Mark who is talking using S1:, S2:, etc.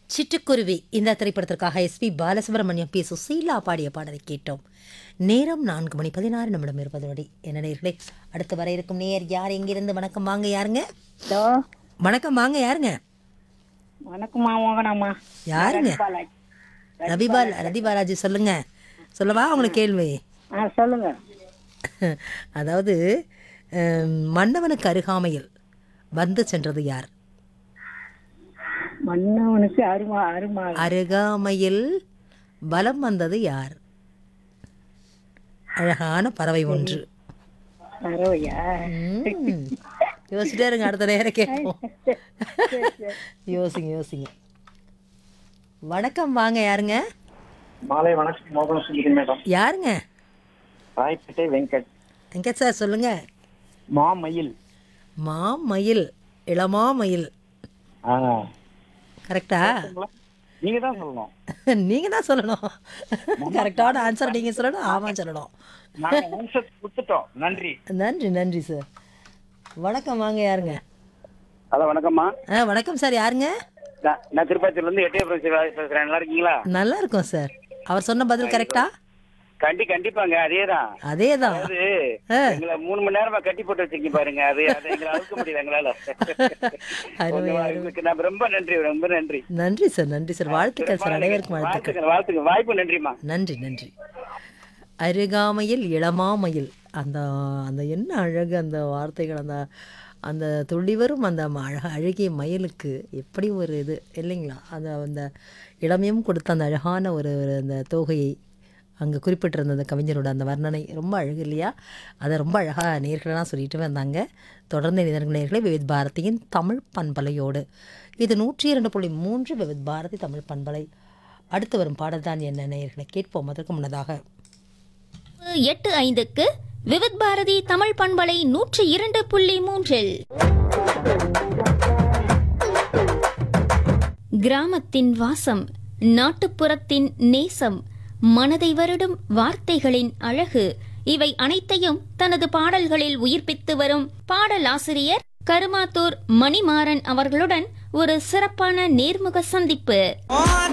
S1: சிட்டுக்குருவி இந்த திரைப்படத்திற்காக எஸ்பி பாலசுப்ரமணியம் பி சுசீலா பாடிய பாடலை கேட்டோம் நேரம் நான்கு மணி பதினாறு நிமிடம் இருபது நொடி என்ன நேர்களே அடுத்து வர இருக்கும் நேர் யார் எங்கிருந்து வணக்கம் வாங்க யாருங்க
S2: ஹலோ
S1: வணக்கம் வாங்க யாருங்க
S2: வணக்கம்மா மோகனம்மா
S1: யாருங்க ரவிபால் ரதி பாலாஜி சொல்லுங்க சொல்லவா உங்களுக்கு கேள்வி
S2: ஆ சொல்லுங்க
S1: அதாவது அஹ், மன்னவனுக்கு அருகாமையில் வந்து சென்றது யார்
S2: மன்னவனுக்கு அருமா அருமா
S1: அருகாமையில் பலம் வந்தது யார் அழகான பறவை ஒன்று
S2: பறவையா
S1: ம். யோசிச்சிட்டே இருங்க அடுத்த நேரம் கேட்போம் யோசிங்க யோசிங்க வணக்கம் வாங்க யாருங்க
S3: மாலை வணக்கம் மோகன சுந்தரி மேடம்
S1: யாருங்க
S3: ராய்பேட்டை வெங்கட்
S1: எங்க சார் சொல்லுங்க
S3: மாமயில்
S1: மாமயில் இளமாமயில்
S3: ஆ
S1: கரெக்டா
S3: நீங்க தான் சொல்லணும்
S1: நீங்க தான் சொல்லணும் கரெக்டான ஆன்சர் நீங்க சொல்லணும் ஆமாம் சொல்லணும்
S3: நாங்க ஆன்சர் கொடுத்துட்டோம் நன்றி
S1: நன்றி நன்றி சார் வணக்கம் வாங்க யாருங்க
S3: ஹலோ வணக்கம்மா
S1: ஆ வணக்கம் சார் யாருங்க
S3: நான் நான் திருப்பாச்சூர்ல இருந்து எட்டயபுரம் சிவாஜி பேசுறேன் நல்லா இருக்கீங்களா
S1: நல்லா இருக்கும் சார் அவர் சொன்ன பதில் கரெக்டா
S3: கண்டி கண்டிப்பாங்க அதேதான்
S1: அதே தான்
S3: அதாவது எங்களை மூணு மணி நேரமா கட்டி போட்டு வச்சிருக்கீங்க பாருங்க அது அதை எங்களை அழுக்க முடியல எங்களால
S1: அருமை
S3: உங்களுக்கு நான் ரொம்ப நன்றி ரொம்ப நன்றி
S1: நன்றி சார் நன்றி சார் வாழ்த்துக்கள் சார் அனைவருக்கும் வாழ்த்துக்கள்
S3: வாழ்த்துக்கள் வாழ்த்துக்கள் வாய்ப்பு நன்றிம்மா
S1: நன்றி நன்றி அருகாமையில் இளமாமையில் அந்த அந்த என்ன அழகு அந்த வார்த்தைகள் அந்த அந்த துள்ளி வரும் அந்த ம- அழக அழகிய மயிலுக்கு எப்படி ஒரு இது இல்லைங்களா அந்த அந்த இளமையும் கொடுத்த அந்த அழகான ஒரு ஒரு அந்த தோகையை அங்கே குறிப்பிட்டிருந்த அந்த கவிஞரோட அந்த வர்ணனை ரொம்ப அழகு இல்லையா அதை ரொம்ப அழகாக நேர்களெலாம் சொல்லிட்டு வந்தாங்க தொடர்ந்து நிதர்கள் நேர்களை விவித் பாரதியின் தமிழ் பண்பலையோடு இது நூற்றி இரண்டு புள்ளி மூன்று விவித் பாரதி தமிழ் பண்பலை அடுத்து வரும் பாடல் தான் என்ன நேயர்களை கேட்போம் அதற்கு முன்னதாக
S4: எட்டு ஐந்துக்கு விவித் பாரதி தமிழ் பண்பலை நூற்றி இரண்டு புள்ளி மூன்றில் கிராமத்தின் வாசம் நாட்டுப்புறத்தின் நேசம் மனதை வருடும் வார்த்தைகளின் அழகு இவை அனைத்தையும் தனது பாடல்களில் உயிர்ப்பித்து வரும் பாடலாசிரியர் கருமாத்தூர் மணிமாறன் அவர்களுடன் ஒரு சிறப்பான நேர்முக சந்திப்பு